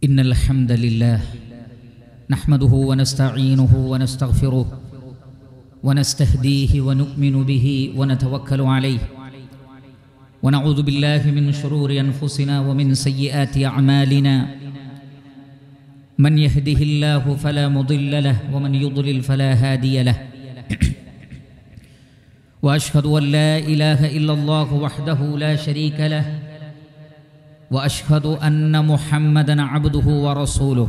إن الحمد لله نحمده ونستعينه ونستغفره ونستهديه ونؤمن به ونتوكل عليه ونعوذ بالله من شرور أنفسنا ومن سيئات أعمالنا من يهده الله فلا مضل له ومن يضلل فلا هادي له واشهد ان لا اله الا الله وحده لا شريك له واشهد ان محمدا عبده ورسوله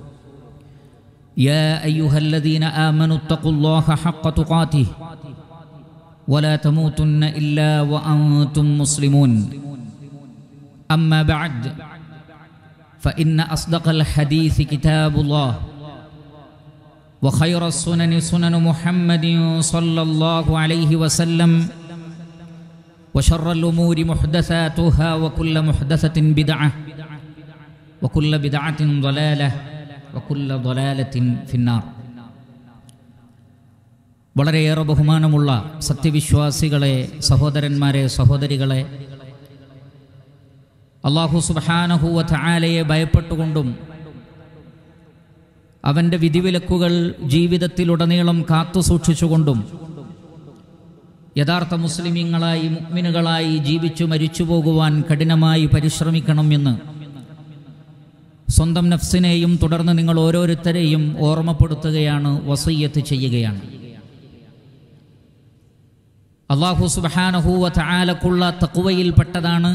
يا ايها الذين امنوا اتقوا الله حق تقاته ولا تموتن الا وانتم مسلمون اما بعد فان اصدق الحديث كتاب الله وخير السنن سنن محمد صلى الله عليه وسلم وشر الأمور محدثاتها وكل محدثة بدعة وكل بدعة ضلالة وكل ضلالة في النار വളരെയേറെ ബഹുമാനമുള്ള സത്യവിശ്വാസികളെ സഹോദരന്മാരെ സഹോദരികളെ അള്ളാഹു സുബാനഹുവ ആലയെ ഭയപ്പെട്ടുകൊണ്ടും അവൻ്റെ വിധിവിലക്കുകൾ ജീവിതത്തിലുടനീളം കാത്തു സൂക്ഷിച്ചുകൊണ്ടും യഥാർത്ഥ മുസ്ലിമീങ്ങളായി മുക്മിനുകളായി ജീവിച്ചു മരിച്ചു പോകുവാൻ കഠിനമായി പരിശ്രമിക്കണം എന്ന് സ്വന്തം നഫ്സിനെയും തുടർന്ന് നിങ്ങൾ ഓരോരുത്തരെയും ഓർമ്മപ്പെടുത്തുകയാണ് വസയ്യത്ത് ചെയ്യുകയാണ് അള്ളാഹു സുബാനഹൂവ താലക്കുള്ള തക്കുവയിൽപ്പെട്ടതാണ്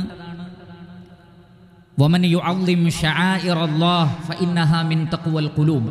ومن يعظم شعائر الله فإنها من تقوى القلوب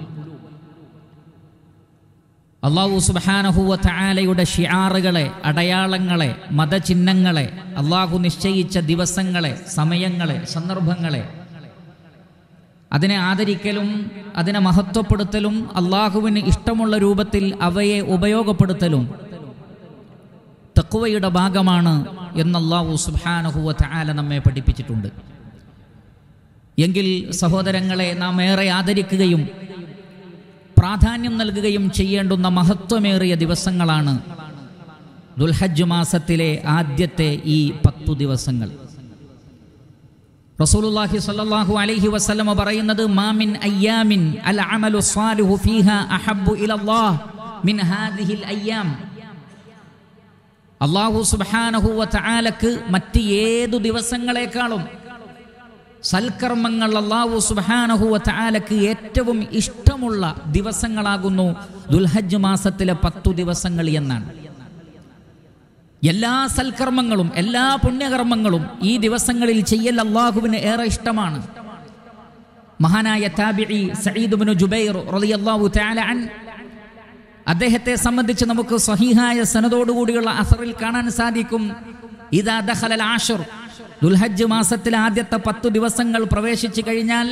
അള്ളാഹു സുബാനഹുവ താലയുടെ ഷിയാറുകളെ അടയാളങ്ങളെ മതചിഹ്നങ്ങളെ അള്ളാഹു നിശ്ചയിച്ച ദിവസങ്ങളെ സമയങ്ങളെ സന്ദർഭങ്ങളെ അതിനെ ആദരിക്കലും അതിനെ മഹത്വപ്പെടുത്തലും അള്ളാഹുവിന് ഇഷ്ടമുള്ള രൂപത്തിൽ അവയെ ഉപയോഗപ്പെടുത്തലും തക്കുവയുടെ ഭാഗമാണ് എന്ന് അള്ളാഹു സുബാനഹുവ താല നമ്മെ പഠിപ്പിച്ചിട്ടുണ്ട് എങ്കിൽ സഹോദരങ്ങളെ നാം ഏറെ ആദരിക്കുകയും പ്രാധാന്യം നൽകുകയും ചെയ്യേണ്ടുന്ന മഹത്വമേറിയ ദിവസങ്ങളാണ് ദുൽഹജ്ജ് മാസത്തിലെ ആദ്യത്തെ ഈ പത്തു ദിവസങ്ങൾ റസൂലുള്ളാഹി സ്വല്ലല്ലാഹു അലൈഹി വസല്ലമ പറയുന്നത് മാമിൻ അയ്യാമിൻ അൽ അമലു സ്വാലിഹു ഫീഹ അഹബ്ബു ഇലല്ലാഹ് മിൻ ഹാദിഹിൽ അയ്യാം അല്ലാഹു സുബ്ഹാനഹു വ തആലക്ക് മറ്റ് ഏതു ദിവസങ്ങളെക്കാളും സൽക്കർമ്മങ്ങൾ അള്ളാഹു സുബാനഹുവ താലക്ക് ഏറ്റവും ഇഷ്ടമുള്ള ദിവസങ്ങളാകുന്നു ദുൽഹജ്ജ് മാസത്തിലെ പത്തു ദിവസങ്ങൾ എന്നാണ് എല്ലാ സൽക്കർമ്മങ്ങളും എല്ലാ പുണ്യകർമ്മങ്ങളും ഈ ദിവസങ്ങളിൽ ചെയ്യൽ അള്ളാഹുവിന് ഏറെ ഇഷ്ടമാണ് മഹാനായ താബിഇ സഈദ് ജുബൈർ റളിയല്ലാഹു തആല അൻ അദ്ദേഹത്തെ സംബന്ധിച്ച് നമുക്ക് സഹീഹായ സനതോടുകൂടിയുള്ള അസറിൽ കാണാൻ സാധിക്കും ഇദാ ദഖലൽ ആഷിർ ദുൽഹജ്ജ് മാസത്തിലെ ആദ്യത്തെ പത്തു ദിവസങ്ങൾ പ്രവേശിച്ചു കഴിഞ്ഞാൽ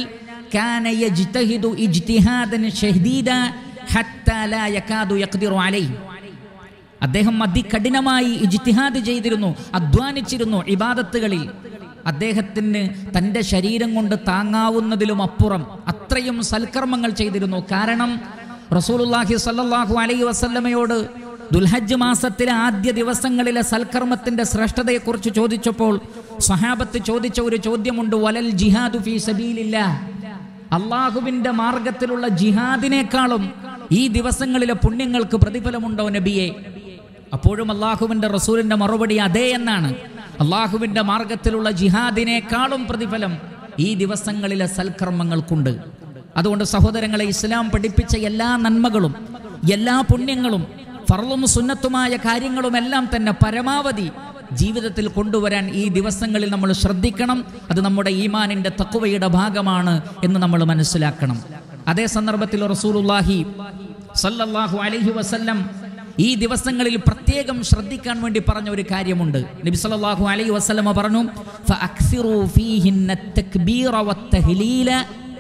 അദ്ദേഹം അതികഠിനമായി ഇജ്തിഹാദ് ചെയ്തിരുന്നു അധ്വാനിച്ചിരുന്നു ഇബാദത്തുകളിൽ അദ്ദേഹത്തിന് തൻ്റെ ശരീരം കൊണ്ട് താങ്ങാവുന്നതിലും അപ്പുറം അത്രയും സൽക്കർമ്മങ്ങൾ ചെയ്തിരുന്നു കാരണം റസൂലുല്ലാഹി സല്ലാഹു അലൈ വസല്ലമയോട് ദുൽഹജ്ജ് മാസത്തിലെ ആദ്യ ദിവസങ്ങളിലെ സൽക്കർമ്മത്തിന്റെ ശ്രേഷ്ഠതയെക്കുറിച്ച് ചോദിച്ചപ്പോൾ സഹാബത്ത് ചോദിച്ച ഒരു ചോദ്യമുണ്ട് വലൽ ജിഹാദു ഫീ സബീലില്ല അള്ളാഹുവിന്റെ മാർഗത്തിലുള്ള ജിഹാദിനേക്കാളും ഈ ദിവസങ്ങളിലെ പുണ്യങ്ങൾക്ക് പ്രതിഫലമുണ്ടോ നബിയെ അപ്പോഴും അള്ളാഹുവിന്റെ റസൂലിന്റെ മറുപടി അതേ എന്നാണ് അള്ളാഹുവിന്റെ മാർഗത്തിലുള്ള ജിഹാദിനേക്കാളും പ്രതിഫലം ഈ ദിവസങ്ങളിലെ സൽക്കർമ്മങ്ങൾക്കുണ്ട് അതുകൊണ്ട് സഹോദരങ്ങളെ ഇസ്ലാം പഠിപ്പിച്ച എല്ലാ നന്മകളും എല്ലാ പുണ്യങ്ങളും ഫർളും സുന്നത്തുമായ കാര്യങ്ങളുമെല്ലാം തന്നെ പരമാവധി ജീവിതത്തിൽ കൊണ്ടുവരാൻ ഈ ദിവസങ്ങളിൽ നമ്മൾ ശ്രദ്ധിക്കണം അത് നമ്മുടെ ഈമാനിന്റെ തക്കുവയുടെ ഭാഗമാണ് എന്ന് നമ്മൾ മനസ്സിലാക്കണം അതേ സന്ദർഭത്തിൽ റസൂലുല്ലാഹി സല്ലല്ലാഹു അലൈഹി വസല്ലം ഈ ദിവസങ്ങളിൽ പ്രത്യേകം ശ്രദ്ധിക്കാൻ വേണ്ടി പറഞ്ഞ ഒരു കാര്യമുണ്ട് നബി സല്ലല്ലാഹു അലൈഹി വസല്ലമ പറഞ്ഞു ഫഅക്സിറു ഫീഹിന്ന തക്ബീറ വത്തഹ്ലീല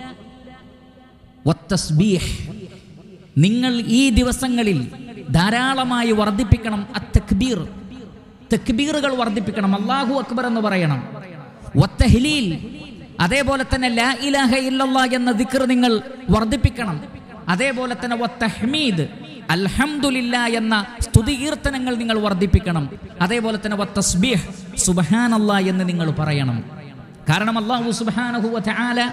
വത്തസ്ബീഹ് നിങ്ങൾ ഈ ദിവസങ്ങളിൽ ധാരാളമായി വർദ്ധിപ്പിക്കണം അത്തക്ബീർ തക്ബീറുകൾ വർദ്ധിപ്പിക്കണം അള്ളാഹു അക്ബർ എന്ന് പറയണം വത്തഹ്ലീൽ അതേപോലെ തന്നെ ലാ ഇലാഹ ഇല്ലല്ലാ എന്ന ദിക്ർ നിങ്ങൾ വർദ്ധിപ്പിക്കണം അതേപോലെ തന്നെ വത്തഹ്മീദ് അൽഹംദുലില്ല എന്ന സ്തുതികീർത്തനങ്ങൾ നിങ്ങൾ വർദ്ധിപ്പിക്കണം അതേപോലെ തന്നെ വത്തസ്ബീഹ് സുബ്ഹാനല്ലാ എന്ന് നിങ്ങൾ പറയണം കാരണം അള്ളാഹു സുബ്ഹാനഹു വതആല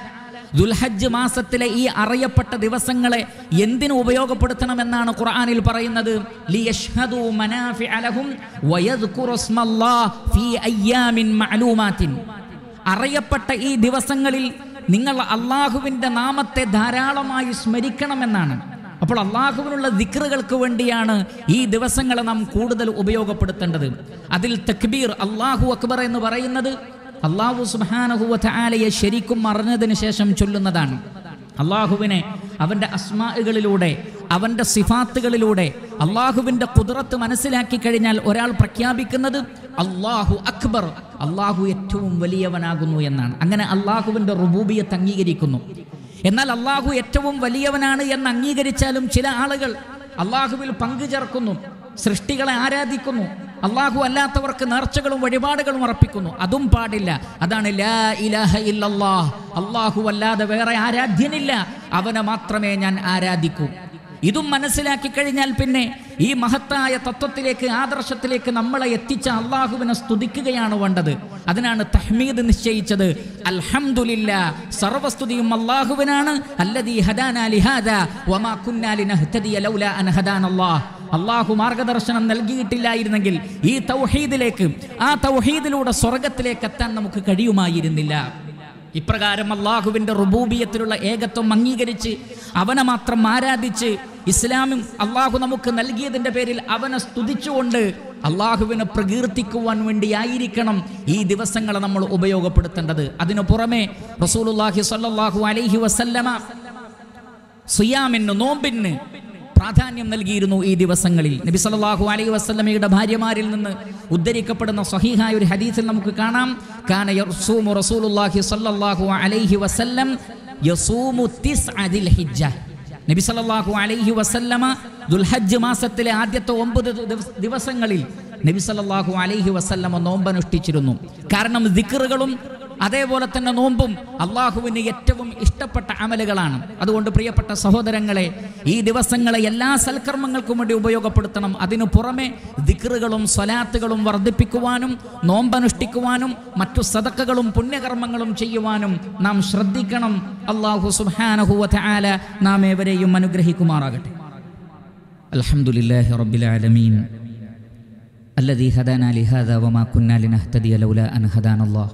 ദുൽഹജ്ജ് മാസത്തിലെ ഈ അറിയപ്പെട്ട ദിവസങ്ങളെ എന്തിനു ഉപയോഗപ്പെടുത്തണമെന്നാണ് ഖുർആനിൽ പറയുന്നത് ലിയഷ്ഹദു മനാഫിഅ ലഹും വയദ്കുറു സ്മല്ലാഹ് ഫീ അയ്യാമിൻ മഅലൂമാത്തിൻ അറിയപ്പെട്ട ഈ ദിവസങ്ങളിൽ നിങ്ങൾ അള്ളാഹുവിൻ്റെ നാമത്തെ ധാരാളമായി സ്മരിക്കണമെന്നാണ് അപ്പോൾ അള്ളാഹുവിനുള്ള ദിക്റുകൾക്ക് വേണ്ടിയാണ് ഈ ദിവസങ്ങളെ നാം കൂടുതൽ ഉപയോഗപ്പെടുത്തേണ്ടത് അതിൽ തക്ബീർ അള്ളാഹു അക്ബർ എന്ന് പറയുന്നത് അള്ളാഹു സുബാനഹുവ ആലയെ ശരിക്കും അറിഞ്ഞതിന് ശേഷം ചൊല്ലുന്നതാണ് അള്ളാഹുവിനെ അവൻ്റെ അസ്മാകളിലൂടെ അവൻ്റെ സിഫാത്തുകളിലൂടെ അള്ളാഹുവിൻ്റെ കുതിരത്ത് മനസ്സിലാക്കി കഴിഞ്ഞാൽ ഒരാൾ പ്രഖ്യാപിക്കുന്നത് അള്ളാഹു അക്ബർ അള്ളാഹു ഏറ്റവും വലിയവനാകുന്നു എന്നാണ് അങ്ങനെ അള്ളാഹുവിൻ്റെ റുബൂബിയത്ത് അംഗീകരിക്കുന്നു എന്നാൽ അള്ളാഹു ഏറ്റവും വലിയവനാണ് എന്ന് അംഗീകരിച്ചാലും ചില ആളുകൾ അള്ളാഹുവിൽ പങ്കു ചേർക്കുന്നു സൃഷ്ടികളെ ആരാധിക്കുന്നു അള്ളാഹു അല്ലാത്തവർക്ക് നേർച്ചകളും വഴിപാടുകളും അർപ്പിക്കുന്നു അതും പാടില്ല അതാണ് ലാ ഇലാഹ ഇല്ലല്ലാഹ് അള്ളാഹു അല്ലാതെ വേറെ ആരാധ്യനില്ല അവനെ മാത്രമേ ഞാൻ ആരാധിക്കൂ ഇതും മനസ്സിലാക്കി കഴിഞ്ഞാൽ പിന്നെ ഈ മഹത്തായ തത്വത്തിലേക്ക് ആദർശത്തിലേക്ക് നമ്മളെ എത്തിച്ച അള്ളാഹുവിനെ സ്തുതിക്കുകയാണ് വേണ്ടത് അതിനാണ് തഹ്മീദ് നിശ്ചയിച്ചത് അൽഹംദുലില്ല സർവസ്തുതിയും അള്ളാഹുവിനാണ് അല്ലദീ ഹദാനാ ലിഹാദാ വമാ കുന്നാ ലിനഹ്തദിയ ലൗലാ അൻ ഹദാനല്ലാഹ് അള്ളാഹു മാർഗദർശനം നൽകിയിട്ടില്ലായിരുന്നെങ്കിൽ ഈ തൗഹീദിലേക്ക് ആ തൗഹീദിലൂടെ സ്വർഗത്തിലേക്ക് എത്താൻ നമുക്ക് കഴിയുമായിരുന്നില്ല ഇപ്രകാരം അള്ളാഹുവിൻ്റെ റുബൂബിയത്തിലുള്ള ഏകത്വം അംഗീകരിച്ച് അവനെ മാത്രം ആരാധിച്ച് ഇസ്ലാമും അള്ളാഹു നമുക്ക് നൽകിയതിൻ്റെ പേരിൽ അവനെ സ്തുതിച്ചുകൊണ്ട് അള്ളാഹുവിനെ പ്രകീർത്തിക്കുവാൻ വേണ്ടിയായിരിക്കണം ഈ ദിവസങ്ങളെ നമ്മൾ ഉപയോഗപ്പെടുത്തേണ്ടത് അതിനു പുറമെ റസൂലുല്ലാഹി സ്വല്ലല്ലാഹു അലൈഹി വസല്ലമ സുയാമിന് നോമ്പിന് പ്രാധാന്യം നൽകിയിരുന്നു ഈ ദിവസങ്ങളിൽ നബി സല്ലല്ലാഹു അലൈഹി വസല്ലമയുടെ ഭാര്യമാരിൽ നിന്ന് ഉദ്ധരിക്കപ്പെടുന്ന സ്വഹീഹായ ഒരു ഹദീസിൽ നമുക്ക് കാണാം കാന യർസൂമു റസൂലുള്ളാഹി സ്വല്ലല്ലാഹു അലൈഹി വസല്ലം യസൂമു തിസ്അദിൽ ഹിജ്ജ നബി സല്ലല്ലാഹു അലൈഹി വസല്ലമ ദുൽഹജ്ജ് മാസത്തിലെ ആദ്യത്തെ ഒമ്പത് ദിവ- ദിവസങ്ങളിൽ നബി സല്ലല്ലാഹു അലൈഹി വസല്ലമ നോമ്പനുഷ്ഠിച്ചിരുന്നു കാരണം ദിക്റുകളും അതേപോലെ തന്നെ നോമ്പും അള്ളാഹുവിന് ഏറ്റവും ഇഷ്ടപ്പെട്ട അമലുകളാണ് അതുകൊണ്ട് പ്രിയപ്പെട്ട സഹോദരങ്ങളെ ഈ ദിവസങ്ങളെ എല്ലാ സൽക്കർമ്മങ്ങൾക്കും വേണ്ടി ഉപയോഗപ്പെടുത്തണം അതിനു പുറമെ ദിക്റുകളും സ്വലാത്തുകളും വർദ്ധിപ്പിക്കുവാനും നോമ്പനുഷ്ഠിക്കുവാനും മറ്റു സദക്കകളും പുണ്യകർമ്മങ്ങളും ചെയ്യുവാനും നാം ശ്രദ്ധിക്കണം അള്ളാഹു സുബ്ഹാനഹു ആല നാം ഏവരെയും അനുഗ്രഹിക്കുമാറാകട്ടെ അൽഹംദുലില്ലാഹി റബ്ബിൽ ആലമീൻ الذي هدانا لهذا وما كنا لنهتدي لولا أن هدانا الله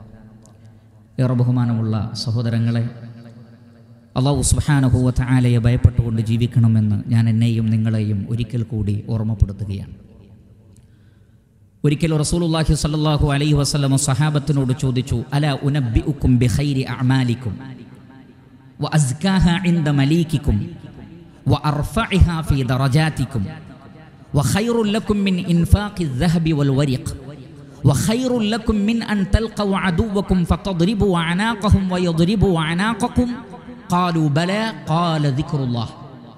ഏറെ ബഹുമാനമുള്ള സഹോദരങ്ങളെ അള്ളാഹു സുബാനഹുവത്ത ആലയെ ഭയപ്പെട്ടുകൊണ്ട് ജീവിക്കണമെന്ന് ഞാൻ എന്നെയും നിങ്ങളെയും ഒരിക്കൽ കൂടി ഓർമ്മപ്പെടുത്തുകയാണ് ഒരിക്കൽ റസൂലുള്ളാഹി സ്വല്ലല്ലാഹു അലൈഹി വസല്ലമ സഹാബത്തിനോട് ചോദിച്ചു അല ഉനബ്ബിഉക്കും ബിഖൈരി അഅമാലിക്കും വഅസ്കാഹ ഇൻദ മലീകിക്കും വഅർഫഇഹാ ഫീ ദറജാതിക്കും وخير لكم من إنفاق الذهب والورق وخير لكم من أن تلقوا عدوكم فتضربوا أعناقهم ويضربوا أعناقكم قالوا بلى قال ذكر الله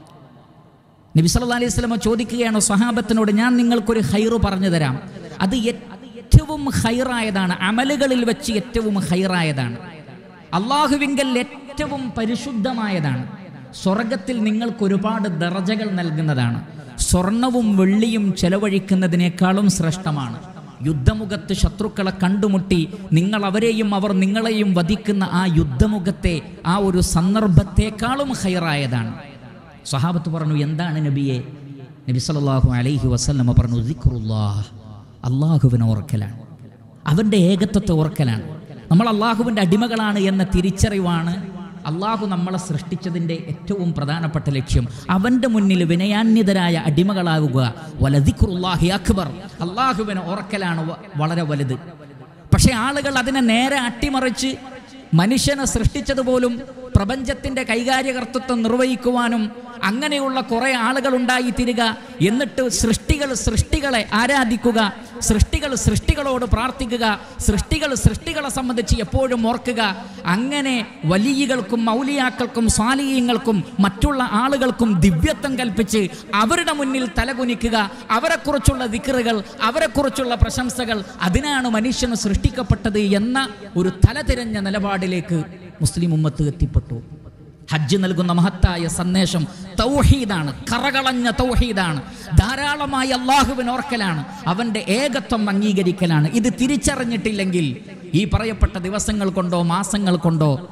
നബി സല്ലല്ലാഹു അലൈഹി വസല്ലമ ചോദിക്കുകയാണ് സ്വഹാബത്തിനോട് ഞാൻ നിങ്ങൾക്കൊരു ഹൈറ് പറഞ്ഞു തരാം അത് ഏറ്റവും ഹൈറായതാണ് അമലുകളിൽ വെച്ച് ഏറ്റവും ഹൈറായതാണ് അള്ളാഹുവിങ്കൽ ഏറ്റവും പരിശുദ്ധമായതാണ് സ്വർഗത്തിൽ നിങ്ങൾക്ക് ഒരുപാട് ദറജകൾ നൽകുന്നതാണ് സ്വർണവും വെള്ളിയും ചെലവഴിക്കുന്നതിനേക്കാളും ശ്രേഷ്ഠമാണ് യുദ്ധമുഖത്ത് ശത്രുക്കളെ കണ്ടുമുട്ടി നിങ്ങൾ അവരെയും അവർ നിങ്ങളെയും വധിക്കുന്ന ആ യുദ്ധമുഖത്തെ ആ ഒരു സന്ദർഭത്തെക്കാളും ഹൈറായതാണ് സഹാബത്ത് പറഞ്ഞു എന്താണ് നബിയെ നബി സല്ലല്ലാഹു അലൈഹി വസല്ലമ പറഞ്ഞു ദിക്റുല്ലാഹ് അള്ളാഹുവിനെ ഓർക്കലാണ് അവൻ്റെ ഏകത്വത്തെ ഓർക്കലാണ് നമ്മൾ അള്ളാഹുവിൻ്റെ അടിമകളാണ് എന്ന തിരിച്ചറിവാണ് അള്ളാഹു നമ്മളെ സൃഷ്ടിച്ചതിൻ്റെ ഏറ്റവും പ്രധാനപ്പെട്ട ലക്ഷ്യം അവൻ്റെ മുന്നിൽ വിനയാന്യതരായ അടിമകളാവുക വലദിഖുറുല്ലാഹി അക്ബർ അള്ളാഹുവിനെ ഓർക്കലാണ് വ- വളരെ വലുത് പക്ഷേ ആളുകൾ അതിനെ നേരെ അട്ടിമറിച്ച് മനുഷ്യനെ സൃഷ്ടിച്ചതുപോലും പ്രപഞ്ചത്തിന്റെ കൈകാര്യകർത്തൃത്വം നിർവഹിക്കുവാനും അങ്ങനെയുള്ള കുറെ ആളുകൾ ഉണ്ടായി തീരുക എന്നിട്ട് സൃഷ്ടികൾ സൃഷ്ടികളെ ആരാധിക്കുക സൃഷ്ടികൾ സൃഷ്ടികളോട് പ്രാർത്ഥിക്കുക സൃഷ്ടികൾ സൃഷ്ടികളെ സംബന്ധിച്ച് എപ്പോഴും ഓർക്കുക അങ്ങനെ വലിയകൾക്കും മൗലിയാക്കൾക്കും സ്വാലീയങ്ങൾക്കും മറ്റുള്ള ആളുകൾക്കും ദിവ്യത്വം കൽപ്പിച്ച് അവരുടെ മുന്നിൽ തലകുനിക്കുക അവരെക്കുറിച്ചുള്ള ദിക്റുകൾ അവരെക്കുറിച്ചുള്ള പ്രശംസകൾ അതിനാണ് മനുഷ്യന് സൃഷ്ടിക്കപ്പെട്ടത് എന്ന ഒരു തലതിരഞ്ഞ നിലപാടിലേക്ക് മുസ്ലിം ഉമ്മത്ത് എത്തിപ്പെട്ടു ഹജ്ജ് നൽകുന്ന മഹത്തായ സന്ദേശം തൗഹീദാണ് കറകളഞ്ഞ തൗഹീദാണ് ധാരാളമായി അള്ളാഹുവിന് ഓർക്കലാണ് അവൻ്റെ ഏകത്വം അംഗീകരിക്കലാണ് ഇത് തിരിച്ചറിഞ്ഞിട്ടില്ലെങ്കിൽ ഈ പറയപ്പെട്ട ദിവസങ്ങൾ കൊണ്ടോ മാസങ്ങൾ കൊണ്ടോ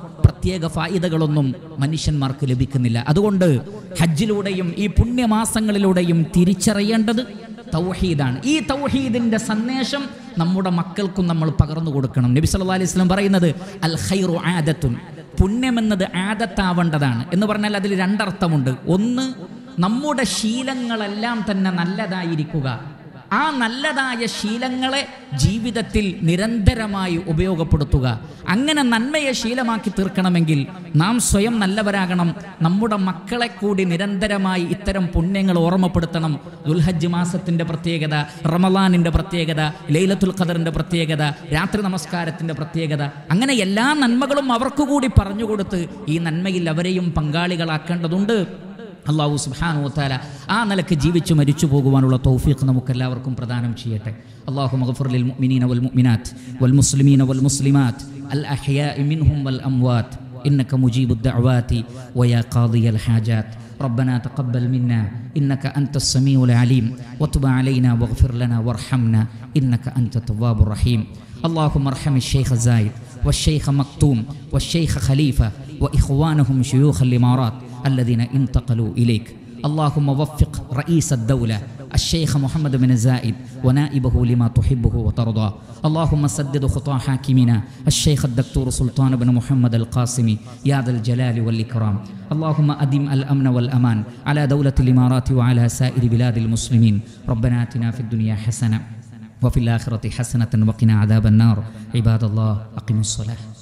പ്രത്യേക ഫായിദകളൊന്നും മനുഷ്യന്മാർക്ക് ലഭിക്കുന്നില്ല അതുകൊണ്ട് ഹജ്ജിലൂടെയും ഈ പുണ്യമാസങ്ങളിലൂടെയും തിരിച്ചറിയേണ്ടത് തൗഹീദാണ് ഈ തൗഹീദിന്റെ സന്ദേശം നമ്മുടെ മക്കൾക്കും നമ്മൾ പകർന്നു കൊടുക്കണം നബി സല്ലല്ലാഹു അലൈഹി വസല്ലം പറയുന്നത് അൽ ഖൈറു ആദത്തുൻ പുണ്യമെന്നത് ആദത്താവേണ്ടതാണ് എന്ന് പറഞ്ഞാൽ അതിൽ രണ്ടർത്ഥമുണ്ട് ഒന്ന് നമ്മുടെ ശീലങ്ങളെല്ലാം തന്നെ നല്ലതായിരിക്കുക ആ നല്ലതായ ശീലങ്ങളെ ജീവിതത്തിൽ നിരന്തരമായി ഉപയോഗപ്പെടുത്തുക അങ്ങനെ നന്മയെ ശീലമാക്കി തീർക്കണമെങ്കിൽ നാം സ്വയം നല്ലവരാകണം നമ്മുടെ മക്കളെ കൂടി നിരന്തരമായി ഇത്തരം പുണ്യങ്ങൾ ഓർമ്മപ്പെടുത്തണം ദുൽഹജ്ജ് മാസത്തിൻ്റെ പ്രത്യേകത റമലാനിൻ്റെ പ്രത്യേകത ലൈലത്തുൽ ഖദറിൻ്റെ പ്രത്യേകത രാത്രി നമസ്കാരത്തിൻ്റെ പ്രത്യേകത അങ്ങനെ എല്ലാ നന്മകളും അവർക്ക് കൂടി പറഞ്ഞുകൊടുത്ത് ഈ നന്മയിൽ അവരെയും പങ്കാളികളാക്കേണ്ടതുണ്ട് അള്ളാഹു സുബ്ഹാനഹു വതആല ആ നിലക്ക് ജീവിച്ചു മരിച്ചു പോകുവാനുള്ള തൗഫീഖ് നമുക്ക് എല്ലാവർക്കും പ്രദാനം ചെയ്യട്ടെ അള്ളാഹു മഗ്ഫിർ ലിൽ മുഅ്മിനീന വൽ മുഅ്മിനാത്ത് വൽ മുസ്ലിമീന വൽ മുസ്ലിമാത്ത് അൽ അഹ്യാഇ മിൻഹും വൽ അംവാത്ത് إنك مجيب الدعوات ويا قاضي الحاجات ربنا تقبل منا إنك أنت السميع العليم وتب علينا واغفر لنا وارحمنا إنك أنت التواب الرحيم اللهم ارحم الشيخ زايد والشيخ مكتوم والشيخ خليفة وإخوانهم شيوخ الإمارات الذين انتقلوا إليك اللهم وفق رئيس الدولة الشيخ محمد بن زايد ونائبه لما تحبه وترضى اللهم سدد خطى حاكمنا الشيخ الدكتور سلطان بن محمد القاسمي يا ذا الجلال والإكرام اللهم أدم الأمن والأمان على دولة الإمارات وعلى سائر بلاد المسلمين ربنا آتنا في الدنيا حسنة وفي الآخرة حسنة وقنا عذاب النار عباد الله أقيموا الصلاة